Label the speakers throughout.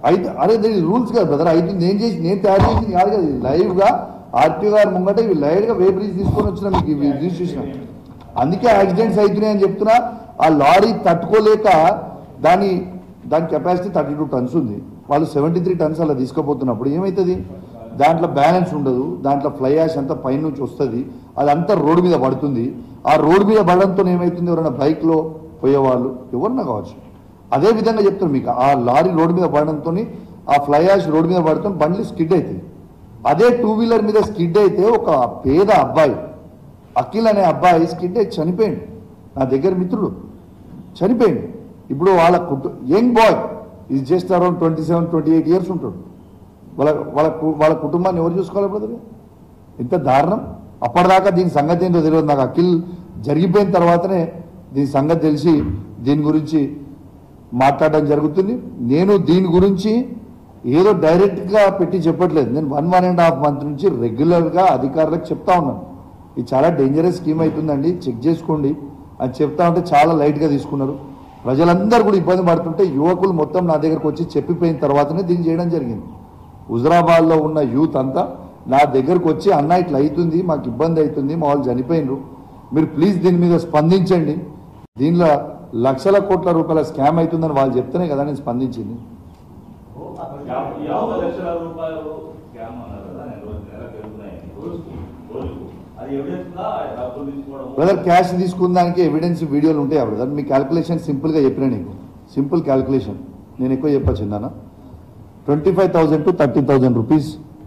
Speaker 1: అయితే అరే దీని రూల్స్ కదా బ్రదర్ అయితే నేను చేసి నేను తయారు చేసింది కాదు కదా లైవ్ గా ఆర్టీఓ గారు ముంగట ఇవి లైవ్ గా వేబ్ రీజ్ తీసుకొని వచ్చిన మీకు ఇవి రిజిస్ట్రేషన్ అందుకే యాక్సిడెంట్స్ అవుతున్నాయి అని చెప్తున్నా ఆ లారీ తట్టుకోలేక దాని దాని కెపాసిటీ థర్టీ టూ టన్స్ ఉంది వాళ్ళు సెవెంటీ త్రీ టన్స్ అలా తీసుకుపోతున్నప్పుడు ఏమవుతుంది దాంట్లో బ్యాలెన్స్ ఉండదు దాంట్లో ఫ్లై యాష్ అంతా పైనుంచి వస్తుంది అదంతా రోడ్డు మీద పడుతుంది ఆ రోడ్డు మీద పడడంతో ఏమవుతుంది ఎవరైనా బైక్లో పోయేవాళ్ళు ఎవరన్నా కావచ్చు అదే విధంగా చెప్తాను మీకు ఆ లారీ రోడ్డు మీద పడడంతో ఆ ఫ్లై యాష్ రోడ్డు మీద పడటం బండ్లు స్కిడ్ అవుతాయి అదే టూ వీలర్ మీద స్కిడ్ అయితే ఒక పేద అబ్బాయి అఖిల్ అనే అబ్బాయి స్కిడ్ అయి చనిపోయింది నా దగ్గర మిత్రుడు చనిపోయింది ఇప్పుడు వాళ్ళ కుటు యంగ్ బాయ్ ఇది just around twenty seven twenty eight years ఉంటాడు వాళ్ళ వాళ్ళ కు- వాళ్ళ కుటుంబాన్ని ఎవరు చూసుకోవాలి బ్రదర్ ఇంత దారుణం అప్పటిదాకా దీని సంగతి ఏంటో తెలియదు నాకు అఖిల్ జరిగిపోయిన తర్వాతనే దీని సంగతి తెలిసి దీని గురించి మాట్లాడడం జరుగుతుంది నేను దీని గురించి ఏదో డైరెక్ట్గా పెట్టి చెప్పట్లేదు నేను one one and half month నుంచి రెగ్యులర్గా అధికారులకు చెప్తా ఉన్నాను ఇది చాలా డేంజరస్ స్కీమ్ అవుతుందండి చెక్ చేసుకోండి అని చెప్తా ఉంటే చాలా లైట్గా తీసుకున్నారు ప్రజలందరూ కూడా ఇబ్బంది పడుతుంటే యువకులు మొత్తం నా దగ్గరకు వచ్చి చెప్పిపోయిన తర్వాతనే దీన్ని చేయడం జరిగింది హుజరాబాద్లో ఉన్న యూత్ అంతా నా దగ్గరకు వచ్చి అన్న ఇట్లా అవుతుంది మాకు ఇబ్బంది అవుతుంది మా వాళ్ళు చనిపోయినరు మీరు ప్లీజ్ దీని మీద స్పందించండి దీనిలో లక్షల కోట్ల రూపాయల స్కామ్ అవుతుందని వాళ్ళు చెప్తేనే కదా నేను స్పందించింది
Speaker 2: యాభై యాభై లక్షల రూపాయలు స్కామ్ అన్నారు కదా నేను రోజు నెల పెరుగుతున్నాయి రోజుకు రోజుకు అది ఎవిడెన్స్ ఉందా డబ్బులు తీసుకోవడం
Speaker 1: బ్రదర్ క్యాష్ తీసుకున్న దానికి ఎవిడెన్స్ వీడియోలు ఉంటాయి బ్రదర్ మీ క్యాల్కులేషన్ సింపుల్గా చెప్పిన నీకు సింపుల్ క్యాల్కులేషన్ నేను ఎక్కువ చెప్పచ్చు ఇందానా twenty five thousand to thirty thousand rupees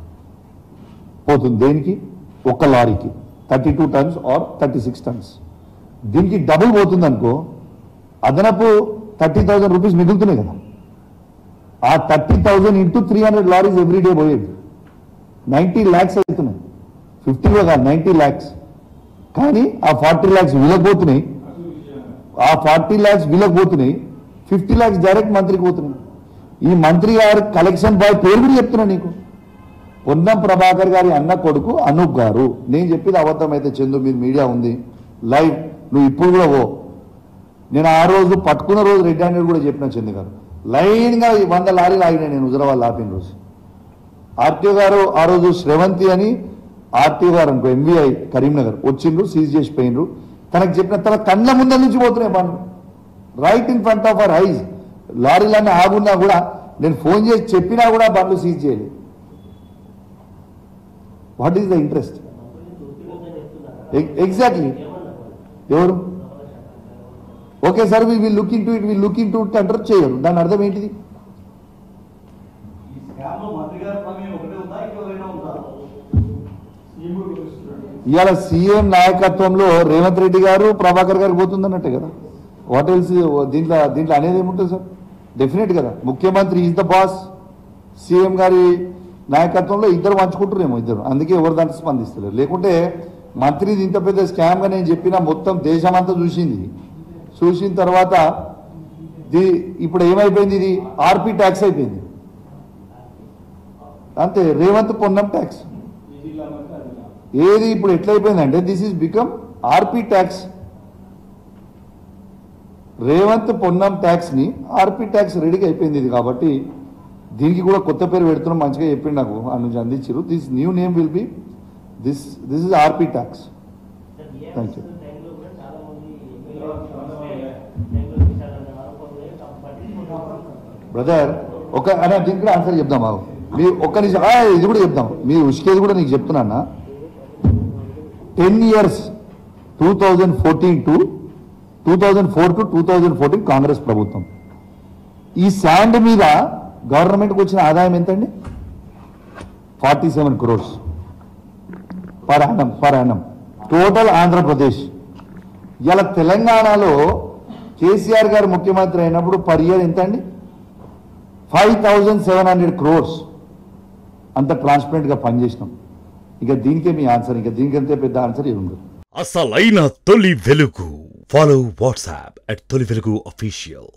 Speaker 1: పోతుంది దేనికి ఒక్క లారీకి thirty two tons or thirty six tons దీనికి డబుల్ పోతుంది అనుకో అదనపు థర్టీ థౌజండ్ రూపీస్ మిగులుతున్నాయి కదా ఆ thirty thousand into three hundred lorries everyday పోయేది నైంటీ ల్యాక్స్ అవుతున్నాయి ఫిఫ్టీలో కాదు నైంటీ ల్యాక్స్ కానీ ఆ ఫార్టీ ల్యాక్స్ వీళ్ళకి ఆ ఫార్టీ ల్యాక్స్ వీళ్ళకి పోతున్నాయి ఫిఫ్టీ ల్యాక్స్ డైరెక్ట్ మంత్రికి పోతున్నాయి ఈ మంత్రి గారు కలెక్షన్ బాయ్ పేరు కూడా చెప్తున్నా నీకు పొన్నం ప్రభాకర్ గారి అన్న కొడుకు అనూప్ గారు నేను చెప్పేది అబద్ధం అయితే చందు మీరు మీడియా ఉంది లైవ్ నువ్వు ఇప్పుడు కూడా ఓ నేను ఆ రోజు పట్టుకున్న రోజు రెడ్ హ్యాండెడ్ కూడా చెప్పిన చందు గారు లైన్గా ఈ వంద లారీలు ఆగినాయి నేను హుజరాబాద్ ఆపిన రోజు ఆర్టీఓ గారు ఆ రోజు శ్రవంతి అని ఆర్టీఓ గారు అనుకో ఎంబీఐ కరీంనగర్ వచ్చిండ్రు సీజ్ చేసి పోయిండ్రు తనకు చెప్పిన తన కళ్ళ ముందర నుంచి పోతున్నాయి బండ్లు right in front of our eyes లారీలన్నీ ఆగున్నా కూడా నేను ఫోన్ చేసి చెప్పినా కూడా బండ్లు సీజ్ చేయలేదు what is the interest exactly ఎవరు okay sir we will look in to will look look in to ఇట్ అంటారు చేయరు దాని అర్థం ఏంటిది
Speaker 3: ఈ స్కామ్ లో మంత్రి గారి ప్రమేయం ఒకటే ఉందా ఇంకెవరైనా ఉందా
Speaker 1: ఇవాళ సీఎం నాయకత్వంలో రేవంత్ రెడ్డి గారు ప్రభాకర్ గారు పోతుందన్నట్టే కదా వాట్ ఎల్స్ దీంట్లో దీంట్లో అనేది ఏముంటుంది సార్ డెఫినెట్ కదా ముఖ్యమంత్రి ఈజ్ ద బాస్ సీఎం గారి నాయకత్వంలో ఇద్దరు పంచుకుంటారేమో ఇద్దరు అందుకే ఎవరు దాంట్లో స్పందిస్తలేరు లేకుంటే మంత్రిది ఇంత పెద్ద స్కామ్గా నేను చెప్పిన మొత్తం దేశమంతా చూసింది చూసిన తర్వాత ది ఇప్పుడు ఏమైపోయింది ఇది ఆర్పి ట్యాక్స్ అయిపోయింది అంతే రేవంత్ పొన్నం ట్యాక్స్ ఏది ఇప్పుడు ఎట్లయిపోయిందంటే this is become RP tax Revanth Ponnam tax ని ఆర్పి ట్యాక్స్ రెడీగా అయిపోయింది ఇది కాబట్టి దీనికి కూడా కొత్త పేరు పెడుతున్నాం మంచిగా చెప్పిండు నాకు ఆ నుంచి అందించారు this new name will be this this is RP tax thank you brother ఒక అనే దీనికి కూడా ఆన్సర్ చెప్దాం బాబు మీ ఒక్క నిమిషం ఆ, ఇది కూడా చెప్దాం మీ ఉష్కేది కూడా నీకు చెప్తున్నా ten years two thousand fourteen to two thousand four to two thousand fourteen Congress ప్రభుత్వం ఈ శాండ్ మీద గవర్నమెంట్కి వచ్చిన ఆదాయం ఎంతండి forty seven crores per annum per annum total Andhra Pradesh ఇలా తెలంగాణలో కేసీఆర్ గారు ముఖ్యమంత్రి అయినప్పుడు పర్ ఇయర్ ఎంత అండి five thousand seven hundred crores అంత ట్రాన్స్పరెంట్గా పనిచేసినాం ఇక దీనికే మీ ఆన్సర్ ఇక దీనికంతే పెద్ద ఆన్సర్ ఏమి ఉండదు
Speaker 4: అసలైన తొలి వెలుగు ఫాలో వాట్సాప్ అట్ తొలి వెలుగు అఫీషియల్